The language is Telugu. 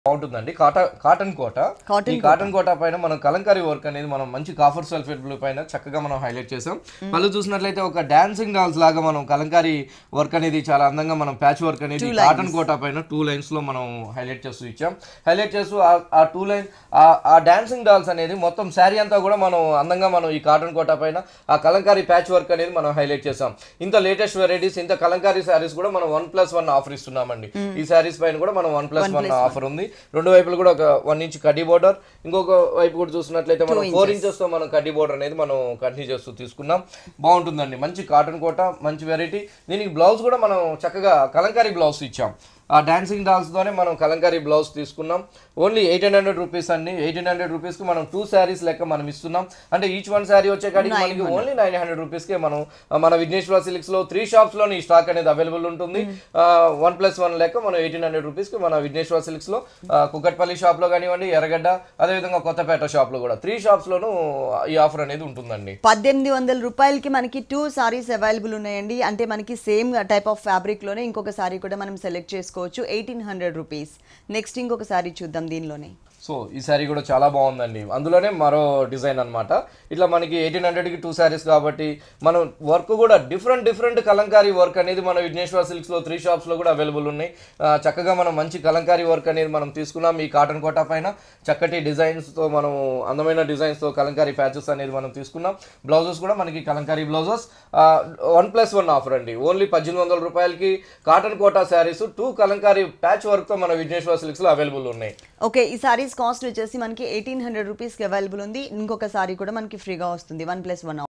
బాగుంటుందండి కాటన్ కాటన్ కోట Cotton ఈ కాటన్ కోట పైన మనం కలంకారీ వర్క్ అనేది మనం మంచి కాఫర్ సల్ఫేట్ బ్లూ పైన చక్కగా మనం హైలైట్ చేసాం పళ్ళు చూసినట్లయితే ఒక డాన్సింగ్ డాల్స్ లాగా మనం కలంకారీ వర్క్ అనేది చాలా అందంగా మనం ప్యాచ్ వర్క్ అనేది కాటన్ కోట పైన టూ లైన్స్ లో మనం హైలైట్ చేస్తూ ఇచ్చాం హైలైట్ చేస్తూ ఆ- ఆ టూ లైన్ ఆ డాన్సింగ్ డాల్స్ అనేది మొత్తం శారీ అంతా కూడా మనం అందంగా మనం ఈ కాటన్ కోట పైన ఆ కలంకారీ ప్యాచ్ వర్క్ అనేది మనం హైలైట్ చేసాం ఇంత లేటెస్ట్ వెరైటీస్ ఇంత కలంకారీ శారీస్ కూడా మనం వన్ ప్లస్ వన్ ఆఫర్ ఇస్తున్నామండి ఈ శారీస్ పైన కూడా మనం వన్ ప్లస్ వన్ ఆఫర్ ఉంది రెండు వైపులు కూడా ఒక వన్ ఇంచ్ కడ్డీ బోర్డర్ ఇంకొక వైపు కూడా చూసినట్లయితే మనం ఫోర్ ఇంచెస్ తో మనం కడ్డీ బోర్డర్ అనేది మనం కంటిన్యూ చేస్తూ తీసుకున్నాం బాగుంటుందండి మంచి కాటన్ కోట మంచి వెరైటీ దీనికి బ్లౌజ్ కూడా మనం చక్కగా కలంకారీ బ్లౌజ్ ఇచ్చాం ఆ డాన్సింగ్ డాల్స్ తోనే మనం కలంకారీ బ్లౌజ్ తీసుకున్నాం ఓన్లీ ఎయిటీన్ హండ్రెడ్ రూపీస్ అండి ఎయిటీన్ హండ్రెడ్ రూపీస్ కి మనం టూ శారీస్ లెక్క మనం ఇస్తున్నాం అంటే ఈచ్ వన్ శారీ వచ్చే కాడికి మనకి ఓన్లీ నైన్ హండ్రెడ్ రూపీస్ కి మనం ఆ, మన విఘ్నేశ్వర సిల్క్స్ లో త్రీ షాప్స్ లోని ఈ స్టాక్ అనేది అవైలబుల్ ఉంటుంది వన్ ప్లస్ వన్ లెక్క మనం ఎయిటీన్ హండ్రెడ్ రూపీస్ కి మన విఘ్నేశ్వర సిల్క్స్ లో ఆ, కుక్కట్పల్లి షాప్ లో కానివ్వండి ఎర్రగడ్డ అదేవిధంగా కొత్తపేట షాప్ లో కూడా త్రీ షాప్స్ లోను ఈ ఆఫర్ అనేది ఉంటుందండి పద్దెనిమిది వందల రూపాయలకి మనకి టూ సారీస్ అవైలబుల్ ఉన్నాయండి అంటే మనకి సేమ్ టైప్ ఆఫ్ ఫ్యాబ్రిక్ లోనే ఇంకొక సారీ కూడా మనం సెలెక్ట్ చేసుకోవచ్చు ఎయిటీన్ హండ్రెడ్ రూపీస్ నెక్స్ట్ ఇంకొక సారీ చూద్దాం దీనిలోనే సో ఈ శారీ కూడా చాలా బాగుందండి అందులోనే మరో డిజైన్ అన్నమాట ఇట్లా మనకి ఎయిటీన్ హండ్రెడ్కి టూ శారీస్ కాబట్టి మనం వర్క్ కూడా డిఫరెంట్ డిఫరెంట్ కలంకారీ వర్క్ అనేది మన విఘ్నేశ్వర సిల్క్స్లో త్రీ షాప్స్లో కూడా అవైలబుల్ ఉన్నాయి ఆ, చక్కగా మనం మంచి కలంకారీ వర్క్ అనేది మనం తీసుకున్నాం ఈ కాటన్ కోట పైన చక్కటి డిజైన్స్తో మనం అందమైన డిజైన్స్తో కలంకారీ ప్యాచెస్ అనేది మనం తీసుకున్నాం బ్లౌజెస్ కూడా మనకి Kalamkari blouses one plus one offer అండి ఓన్లీ పద్దెనిమిది వందల రూపాయలకి cotton Kota saris two Kalamkari patch వర్క్తో మన విఘ్నేశ్వర సిల్క్స్లో అవైలబుల్ ఉన్నాయి ఓకే ఈ సారీస్ కాస్ట్ వచ్చేసి మనకి ఎయిటీన్ హండ్రెడ్ రూపీస్కి అవైలబుల్ ఉంది ఇంకొక సారీ కూడా మనకి ఫ్రీగా వస్తుంది వన్ ప్లస్ వన్